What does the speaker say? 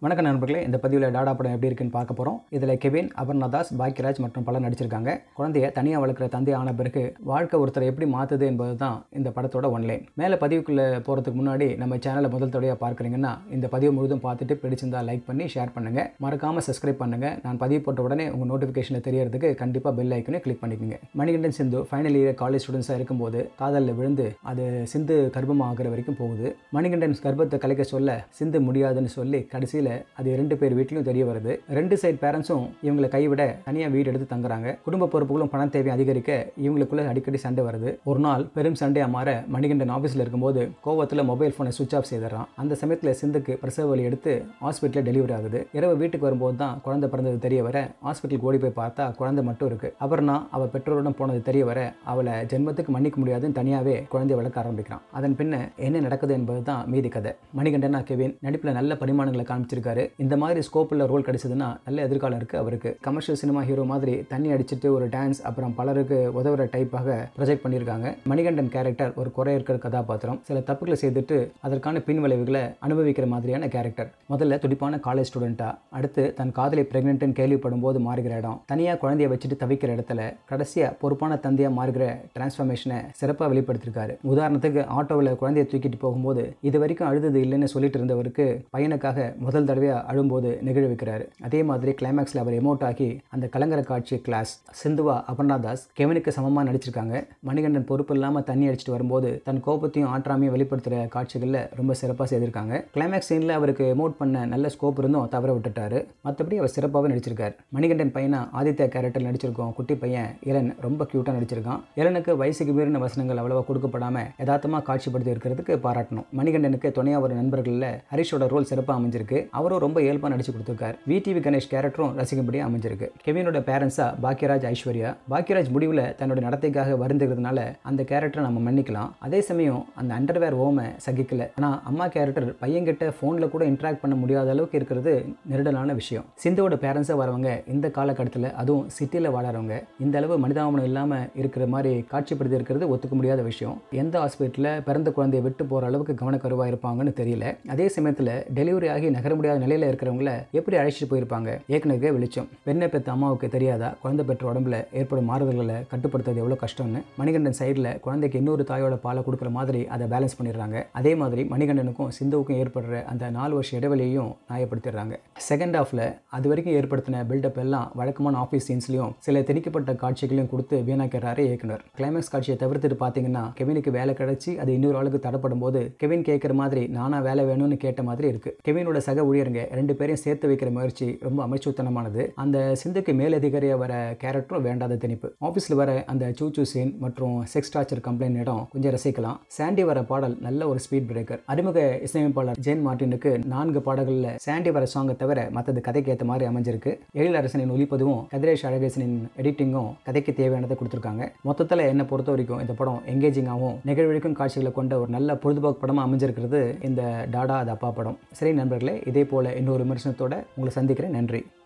வணக்கம் நண்பர்களே இந்த பதிவில் டாடா படம் எப்படி இருக்குன்னு பார்க்க போகிறோம் இதில் கெவின் அபர்ணதாஸ் பாக்யராஜ் மற்றும் பலர் நடிச்சிருக்காங்க குழந்தைய தனியாக வளர்க்குற தந்தை ஆன பிறகு வாழ்க்கை ஒருத்தரை எப்படி மாற்றுது என்பது தான் இந்த படத்தோட ஒன்லைன் மேலே பதிவுக்குள்ளே போகிறதுக்கு முன்னாடி நம்ம சேனலை முதல் தடவையாக பார்க்குறீங்கன்னா இந்த பதிவு முழுதும் பார்த்துட்டு பிடிச்சிருந்தா லைக் பண்ணி ஷேர் பண்ணுங்கள் மறக்காமல் சப்ஸ்கிரைப் பண்ணுங்கள் நான் பதிவு போட்ட உடனே உங்கள் நோட்டிஃபிகேஷனில் தெரியறதுக்கு கண்டிப்பாக பெல் ஐக்கனை கிளிக் பண்ணிக்கோங்க Manikandan Sindhu final year college ஸ்டூடெண்ட்ஸாக இருக்கும்போது காதலில் விழுந்து அது சிந்து கர்ப்பமாகிற வரைக்கும் போகுது மணிகண்டன் கர்ப்பத்தை கலைக்க சொல்ல சிந்து முடியாதுன்னு சொல்லி கடைசியில் அது ரெண்டு பேர் வீட்லையும் தெரிய வருது ரெண்டு சைடு பேரண்ட்ஸும் இவங்களை கைவிட தனியாக வீடு எடுத்து தங்குறாங்க குடும்ப பொறுப்புகளும் பண தேவையும் அதிகரிக்க இவங்களுக்குள்ள அடிக்கடி சண்டை வருது ஒரு நாள் பெரும் சண்டையா மாற மணிகண்டன் ஆஃபீஸில் இருக்கும்போது கோவத்தில் மொபைல் ஃபோனை சுவிச் ஆஃப் செய்துறான் அந்த சமயத்தில் சிந்துக்கு பிரசவ வலி எடுத்து ஹாஸ்பிட்டலில் டெலிவரி ஆகுது இரவு வீட்டுக்கு வரும்போது தான் குழந்தை பிறந்தது தெரிய வர ஹாஸ்பிட்டலுக்கு ஓடி போய் பார்த்தா குழந்தை மட்டும் இருக்கு அபர்ணா அவ பெற்றோருடன் போனது தெரிய வர அவளை ஜென்மத்துக்கு மன்னிக்க முடியாதுன்னு தனியாகவே குழந்தைய வளர்க்க ஆரம்பிக்கிறான் அதன் பின்ன என்ன நடக்குது என்பது தான் மீதி கதை மணிகண்டனா கெவின் நடிப்பில் நல்ல பரிமாணங்களை காமிச்சிருக்காரு இந்த மாதிரி ஸ்கோப்பில் ரோல் கிடைச்சதுன்னா நல்ல எதிர்காலம் இருக்கு அவருக்கு கமர்ஷியல் சினிமா ஹீரோ மாதிரி தண்ணி அடிச்சிட்டு ஒரு டான்ஸ் அப்புறம் பலருக்கு உதவுற டைப்பாக ப்ரொஜெக்ட் பண்ணியிருக்காங்க மணிகண்டன் கேரக்டர் ஒரு குறை இருக்கிற கதாபாத்திரம் சில தப்புகளை செய்துட்டு அதற்கான பின் விளைவுகளை அனுபவிக்கிற மாதிரியான கேரக்டர் முதல்ல துடிப்பான காலேஜ் ஸ்டூடெண்ட்டா அடுத்து தன் காதலை பிரெக்னென்ட்னு கேள்விப்படும் போது மாறுகிற இடம் தனியாக குழந்தைய வச்சுட்டு தவிக்கிற இடத்துல கடைசியாக பொறுப்பான தந்தையாக மாறுகிற டிரான்ஸ்ஃபர்மேஷனை சிறப்பாக வெளிப்படுத்திருக்காரு உதாரணத்துக்கு ஆட்டோவில் குழந்தைய தூக்கிட்டு போகும்போது இது வரைக்கும் அழுதது இல்லைன்னு சொல்லிட்டு இருந்தவருக்கு பையனுக்காக முதல் தடவையாக அழும்போது நெகிழ வைக்கிறாரு அதே மாதிரி கிளைமேக்ஸில் அவர் எமோட் ஆகி அந்த கலங்கர காட்சி கிளாஸ் சிந்துவா அபர்ணாதாஸ் கெவனுக்கு சமமாக நடிச்சிருக்காங்க மணிகண்டன் பொறுப்பு இல்லாமல் தண்ணி அடிச்சிட்டு வரும்போது தன் கோபத்தையும் ஆற்றாமையும் வெளிப்படுத்துகிற காட்சிகளில் ரொம்ப சிறப்பாக செய்திருக்காங்க கிளைமேக்ஸ் சீனில் அவருக்கு எமோட் பண்ண நல்ல ஸ்கோப் இருந்தும் தவற விட்டுட்டாரு மற்றபடி அவர் சிறப்பாகவே நடிச்சிருக்காரு மணிகண்டன் பையனா ஆதித்யா கேரக்டர் நடிச்சிருக்கோம் குட்டி பையன் இளன் ரொம்ப க்யூட்டாக நடிச்சிருக்கான் இளனுக்கு வயசுக்கு மீறின வசனங்கள் அவ்வளவா கொடுக்கப்படாமல் யதார்த்தமாக காட்சிப்படுத்தி இருக்கிறதுக்கு பாராட்டணும் மணிகண்டனுக்கு துணையாக ஒரு நண்பர்களில் ஹரிஷோட ரோல் சிறப்பாக அமைஞ்சிருக்கு அவரும் ரொம்ப இயல்பாக நடிச்சு கொடுத்துருக்காரு விடிவி கணேஷ் கேரக்டரும் ரசிக்கும்படியாக அமைஞ்சிருக்கு கெவினோட பேரண்ட்ஸா பாக்யராஜ் ஐஸ்வர்யா பாக்யராஜ் முடிவில் தன்னோட நடத்தைக்காக வருந்துகிறதுனால அந்த கேரக்டரை நம்ம மன்னிக்கலாம் அதே சமயம் அந்த அண்டர்வேர் ஓமை சகிக்கல ஆனால் அம்மா கேரக்டர் பையன்கிட்ட ஃபோனில் கூட இன்ட்ராக்ட் பண்ண முடியாத அளவுக்கு இருக்கிறது நெருடலான விஷயம் சிந்துவோட பேரண்ட்ஸாக வரவங்க இந்த காலகட்டத்தில் அதுவும் சிட்டியில் வாழறவங்க இந்த அளவு மனிதாபனம் இல்லாமல் இருக்கிற மாதிரி காட்சிப்படுத்தி இருக்கிறது ஒத்துக்க முடியாத விஷயம் எந்த ஹாஸ்பிட்டலில் பிறந்த குழந்தையை விட்டு போகிற அளவுக்கு கவனக்கருவாக இருப்பாங்கன்னு தெரியல அதே சமயத்தில் டெலிவரி ஆகி நகர முடியாத நிலையில் இருக்கிறவங்கள எப்படி அழைச்சிட்டு போயிருப்பாங்க ஏற்கனவே வெளிச்சம் பெண்ணை பெற்ற அம்மாவுக்கு தெரியாதா குழந்தை பெற்ற உடம்புல ஏற்படும் மாறுதல்களை கட்டுப்படுத்துறது எவ்வளோ கஷ்டம்னு மணிகண்டன் சைடில் குழந்தைக்கு இன்னொரு தாயோட பாலை கொடுக்குற மாதிரி அதை பேலன்ஸ் பண்ணிடுறாங்க அதே மாதிரி மணிகண்டனுக்கும் சிந்துவுக்கும் ஏற்படுற அந்த நாலு வருஷ இடைவெளியையும் நியாயப்படுத்திடுறாங்க செகண்ட் ஹாஃபில் அது வரைக்கும் ஏற்படுத்தின பில்டப் எல்லாம் வழக்கமான ஆஃபீஸ் சீன்ஸ்லையும் சில திணிக்கப்பட்ட காட்சிகளையும் கொடுத்து வீணாக்கிறாரு இயக்குனர் கிளைமேக்ஸ் காட்சியை தவிர்த்துட்டு பார்த்தீங்கன்னா கெவினுக்கு வேலை கிடைச்சி அது இன்னொரு ஆளுக்கு தடப்படும் போது கெவின் கேட்குற மாதிரி நானா வேலை வேணும்னு கேட்ட மாதிரி இருக்கு கெவினோட சக ஊழியருங்க ரெண்டு பேரையும் சேர்த்து வைக்கிற முயற்சி ரொம்ப அமைச்சுத்தனமானது அந்த சிந்துக்கு மேலதிகாரியாக வர கேரக்டரும் வேண்டாத திணிப்பு ஆஃபீஸில் வர அந்த சூச்சு சீன் மற்றும் செக்ஸ் டார்ச்சர் கம்ப்ளைண்ட் இடம் கொஞ்சம் ரசிக்கலாம் சாண்டி வர பாடல் நல்ல ஒரு ஸ்பீட் பிரேக்கர் அறிமுக இசையமைப்பாளர் ஜெயின் மார்டினுக்கு நான்கு பாடல்களில் சாண்டி வர சாங்கை தவிர மற்றது கதைக்கு ஏற்ற மாதிரி அமைஞ்சிருக்கு எழிலரசனின் ஒளிப்பதும் கதிரேஷ் அழகேசனின் எடிட்டிங்கும் கதைக்கு தேவையானதை கொடுத்துருக்காங்க மொத்தத்தில் என்னை பொறுத்த வரைக்கும் இந்த படம் எங்கேஜிங்காகவும் நிகழ்வழிக்கும் காட்சிகளை கொண்ட ஒரு நல்ல பொழுதுபோக்கு படமாக அமைஞ்சிருக்கிறது இந்த டாடா அது அப்பா படம் சரி நண்பர்களே இதே போல் இன்னொரு விமர்சனத்தோட உங்களை சந்திக்கிறேன் நன்றி